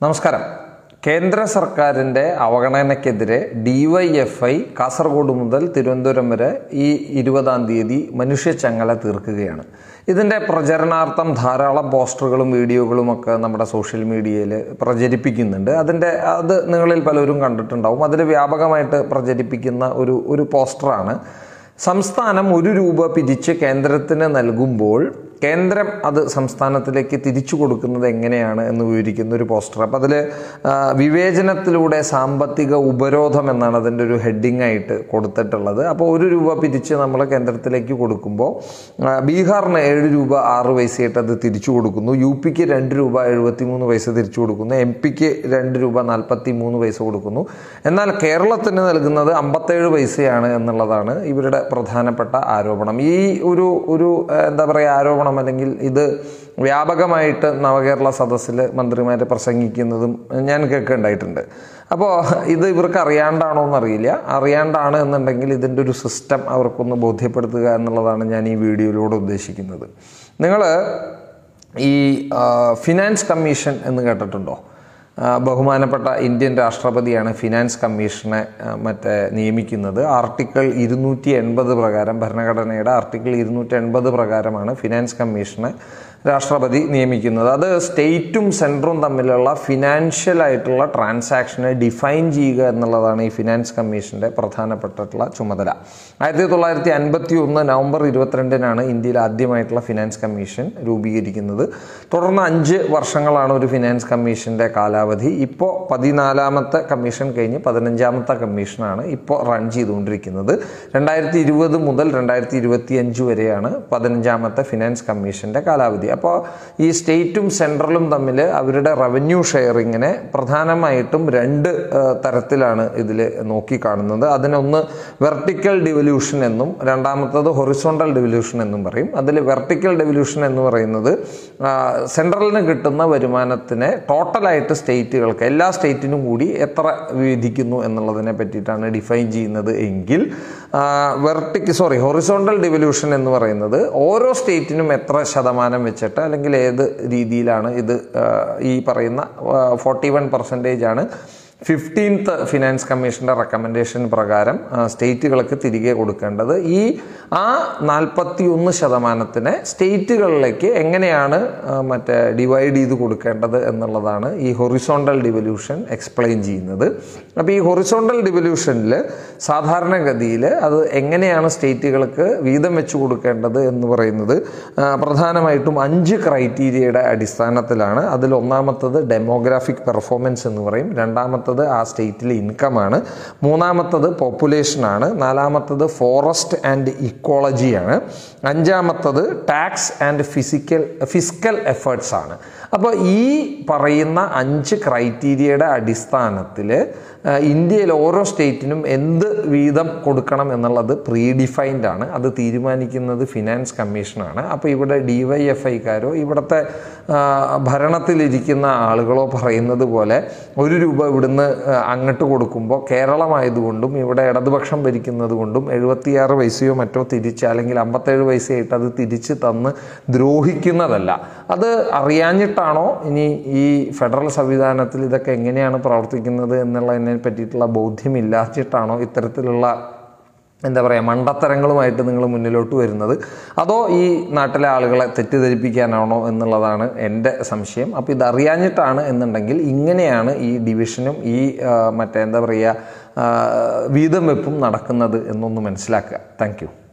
നമസ്കാരം കേന്ദ്ര സർക്കാരിൻ്റെ അവഗണനയ്ക്കെതിരെ ഡിവൈഎഫ്ഐ കാസർഗോഡ് മുതൽ തിരുവനന്തപുരം വരെ ഈ ഇരുപതാം തീയതി മനുഷ്യച്ചങ്ങല തീർക്കുകയാണ് ഇതിൻ്റെ പ്രചരണാർത്ഥം ധാരാളം പോസ്റ്ററുകളും വീഡിയോകളും ഒക്കെ നമ്മുടെ സോഷ്യൽ മീഡിയയിൽ പ്രചരിപ്പിക്കുന്നുണ്ട് അതിൻ്റെ അത് നിങ്ങളിൽ പലരും കണ്ടിട്ടുണ്ടാവും അതിൽ വ്യാപകമായിട്ട് പ്രചരിപ്പിക്കുന്ന ഒരു ഒരു പോസ്റ്ററാണ് സംസ്ഥാനം ഒരു രൂപ പിരിച്ച് കേന്ദ്രത്തിന് നൽകുമ്പോൾ കേന്ദ്രം അത് സംസ്ഥാനത്തിലേക്ക് തിരിച്ചു കൊടുക്കുന്നത് എങ്ങനെയാണ് എന്ന് വിവരിക്കുന്ന ഒരു പോസ്റ്റർ അപ്പം അതിൽ വിവേചനത്തിലൂടെ സാമ്പത്തിക ഉപരോധം എന്നാണ് അതിൻ്റെ ഒരു ഹെഡിങ് ആയിട്ട് കൊടുത്തിട്ടുള്ളത് അപ്പോൾ ഒരു രൂപ പിരിച്ച് നമ്മൾ കേന്ദ്രത്തിലേക്ക് കൊടുക്കുമ്പോൾ ആ, ബീഹാറിന് ഏഴ് രൂപ ആറ് പൈസയായിട്ട് അത് തിരിച്ചു കൊടുക്കുന്നു യു പിക്ക് രണ്ട് രൂപ എഴുപത്തി മൂന്ന് പൈസ തിരിച്ചു കൊടുക്കുന്നു എം പിക്ക് രണ്ട് രൂപ നാൽപ്പത്തി മൂന്ന് പൈസ കൊടുക്കുന്നു എന്നാൽ കേരളത്തിന് നൽകുന്നത് അമ്പത്തേഴ് പൈസയാണ് എന്നുള്ളതാണ് ഇവരുടെ പ്രധാനപ്പെട്ട ആരോപണം ഈ ഒരു ഒരു ഏഹ്, എന്താ പറയുക ആരോപണം അല്ലെങ്കിൽ ഇത് വ്യാപകമായിട്ട് നവകേരള സദസ്സിൽ മന്ത്രിമാർ പ്രസംഗിക്കുന്നതും ഞാൻ കേൾക്കുന്നുണ്ടായിട്ടുണ്ട് അപ്പോൾ ഇത് ഇവർക്ക് അറിയാണ്ടാണോ എന്നറിയില്ല അറിയാണ്ടാണ് എന്നുണ്ടെങ്കിൽ ഇതിൻ്റെ ഒരു സിസ്റ്റം അവർക്കൊന്ന് ബോധ്യപ്പെടുത്തുക എന്നുള്ളതാണ് ഞാൻ ഈ വീഡിയോയിലൂടെ ഉദ്ദേശിക്കുന്നത് നിങ്ങൾ ഈ ആ, ഫിനാൻസ് കമ്മീഷൻ എന്ന് കേട്ടിട്ടുണ്ടോ ആ, ബഹുമാനപ്പെട്ട ഇന്ത്യൻ രാഷ്ട്രപതിയാണ് ഫിനാൻസ് കമ്മീഷനെ ആ, മറ്റേ നിയമിക്കുന്നത് ആർട്ടിക്കിൾ ഇരുന്നൂറ്റി എൺപത് പ്രകാരം ഭരണഘടനയുടെ ആർട്ടിക്കിൾ ഇരുന്നൂറ്റി എൺപത് പ്രകാരമാണ് ഫിനാൻസ് കമ്മീഷനെ രാഷ്ട്രപതി നിയമിക്കുന്നത് അത് സ്റ്റേറ്റും സെൻട്രും തമ്മിലുള്ള ഫിനാൻഷ്യൽ ആയിട്ടുള്ള ട്രാൻസാക്ഷനെ ഡിഫൈൻ ചെയ്യുക എന്നുള്ളതാണ് ഈ ഫിനാൻസ് കമ്മീഷൻ്റെ പ്രധാനപ്പെട്ടിട്ടുള്ള ചുമതല ആയിരത്തി തൊള്ളായിരത്തി അൻപത്തി ഒന്ന് നവംബർ ഇരുപത്തിരണ്ടിനാണ് ഇന്ത്യയിൽ ആദ്യമായിട്ടുള്ള ഫിനാൻസ് കമ്മീഷൻ രൂപീകരിക്കുന്നത് തുടർന്ന് അഞ്ച് വർഷങ്ങളാണ് ഒരു ഫിനാൻസ് കമ്മീഷൻ്റെ കാലാവധി ഇപ്പോൾ പതിനാലാമത്തെ കമ്മീഷൻ കഴിഞ്ഞ് പതിനഞ്ചാമത്തെ കമ്മീഷനാണ് ഇപ്പോൾ റൺ ചെയ്തുകൊണ്ടിരിക്കുന്നത് രണ്ടായിരത്തി ഇരുപത് മുതൽ രണ്ടായിരത്തി ഇരുപത്തി അഞ്ച് വരെയാണ് പതിനഞ്ചാമത്തെ ഫിനാൻസ് കമ്മീഷൻ്റെ കാലാവധി അപ്പോൾ ഈ സ്റ്റേറ്റും സെൻട്രലും തമ്മിൽ അവരുടെ റവന്യൂ ഷെയറിങ്ങിനെ പ്രധാനമായിട്ടും രണ്ട് ആ, തരത്തിലാണ് ഇതിൽ നോക്കിക്കാണുന്നത് അതിനൊന്ന് വെർട്ടിക്കൽ ഡിവല്യൂഷൻ എന്നും രണ്ടാമത്തത് ഹൊറിസോണ്ടൽ ഡിവല്യൂഷൻ എന്നും പറയും അതിൽ വെർട്ടിക്കൽ ഡിവല്യൂഷൻ എന്ന് പറയുന്നത് ആ, സെൻട്രലിന് കിട്ടുന്ന വരുമാനത്തിനെ ടോട്ടലായിട്ട് സ്റ്റേറ്റുകൾക്ക് എല്ലാ സ്റ്റേറ്റിനും കൂടി എത്ര വിധിക്കുന്നു എന്നുള്ളതിനെ പറ്റിയിട്ടാണ് ഡിഫൈൻ ചെയ്യുന്നത് എങ്കിൽ വെർട്ടിക്ക് സോറി ഹൊറിസോണ്ടൽ ഡിവല്യൂഷൻ എന്ന് പറയുന്നത് ഓരോ സ്റ്റേറ്റിനും എത്ര ശതമാനം വെച്ചിട്ട് അല്ലെങ്കിൽ ഏത് രീതിയിലാണ് ഇത് ആ, ഈ പറയുന്ന ഫോർട്ടി വൺ പെർസെൻറ്റേജ് ആണ് ഫിഫ്റ്റീൻത്ത് ഫിനാൻസ് കമ്മീഷൻ്റെ റെക്കമെൻഡേഷൻ പ്രകാരം ആ, സ്റ്റേറ്റുകൾക്ക് തിരികെ കൊടുക്കേണ്ടത് ഈ ആ നാൽപ്പത്തി ഒന്ന് ശതമാനത്തിനെ സ്റ്റേറ്റുകളിലേക്ക് എങ്ങനെയാണ് ആ, മറ്റേ ഡിവൈഡ് ചെയ്ത് കൊടുക്കേണ്ടത് എന്നുള്ളതാണ് ഈ ഹൊറിസോണ്ടൽ ഡിവല്യൂഷൻ എക്സ്പ്ലെയിൻ ചെയ്യുന്നത് അപ്പോൾ ഈ ഹൊറിസോണ്ടൽ ഡിവല്യൂഷനിൽ സാധാരണഗതിയിൽ അത് എങ്ങനെയാണ് സ്റ്റേറ്റുകൾക്ക് വീതം വെച്ച് കൊടുക്കേണ്ടത് എന്ന് പറയുന്നത് ആ, പ്രധാനമായിട്ടും അഞ്ച് ക്രൈറ്റീരിയയുടെ അടിസ്ഥാനത്തിലാണ് അതിൽ ഒന്നാമത്തത് ഡെമോഗ്രാഫിക് പെർഫോമൻസ് എന്ന് പറയും രണ്ടാമത്തത് ആ സ്റ്റേറ്റിലെ ഇൻകമാണ് മൂന്നാമത്തത് പോപ്പുലേഷനാണ് നാലാമത്തത് ഫോറസ്റ്റ് ആൻഡ് ഇക്കോളജിയാണ് അഞ്ചാമത്തത് tax and fiscal fiscal efforts ആണ് അപ്പോൾ ഈ പറയുന്ന അഞ്ച് ക്രൈറ്റീരിയയുടെ അടിസ്ഥാനത്തിൽ ഇന്ത്യയിൽ ഓരോ സ്റ്റേറ്റിനും എന്ത് വീതം കൊടുക്കണം എന്നുള്ളത് പ്രീ ഡിഫൈൻഡ് ആണ് അത് തീരുമാനിക്കുന്നത് ഫിനാൻസ് കമ്മീഷനാണ് അപ്പോൾ ഇവിടെ ഡി വൈ എഫ് ഐക്കാരോ ഇവിടുത്തെ ആ, ഭരണത്തിലിരിക്കുന്ന ആളുകളോ പറയുന്നത് പോലെ ഒരു രൂപ ഇവിടുന്ന് ആ, അങ്ങോട്ട് കൊടുക്കുമ്പോൾ കേരളമായതുകൊണ്ടും ഇവിടെ ഇടതുപക്ഷം ഭരിക്കുന്നത് കൊണ്ടും എഴുപത്തിയാറ് പൈസയോ മറ്റോ തിരിച്ച് അല്ലെങ്കിൽ അമ്പത്തേഴ് പൈസയായിട്ട് അത് തിരിച്ച് തന്ന് ദ്രോഹിക്കുന്നതല്ല അത് അറിയാഞ്ഞിട്ടാണോ ഇനി ഈ ഫെഡറൽ സംവിധാനത്തിൽ ഇതൊക്കെ എങ്ങനെയാണ് പ്രവർത്തിക്കുന്നത് എന്നുള്ളതിനെ പറ്റിയിട്ടുള്ള ബോധ്യമില്ലാച്ചിട്ടാണോ ഇത്തരത്തിലുള്ള എന്താ പറയുക മണ്ടത്തരങ്ങളുമായിട്ട് നിങ്ങൾ മുന്നിലോട്ട് വരുന്നത് അതോ ഈ നാട്ടിലെ ആളുകളെ തെറ്റിദ്ധരിപ്പിക്കാനാണോ എന്നുള്ളതാണ് എൻ്റെ സംശയം അപ്പോൾ ഇതറിയാഞ്ഞിട്ടാണ് എന്നുണ്ടെങ്കിൽ ഇങ്ങനെയാണ് ഈ ഡിവിഷനും ഈ ആ, മറ്റേ എന്താ പറയുക ആ, വീതം വെപ്പും നടക്കുന്നത് എന്നൊന്ന് മനസ്സിലാക്കുക താങ്ക്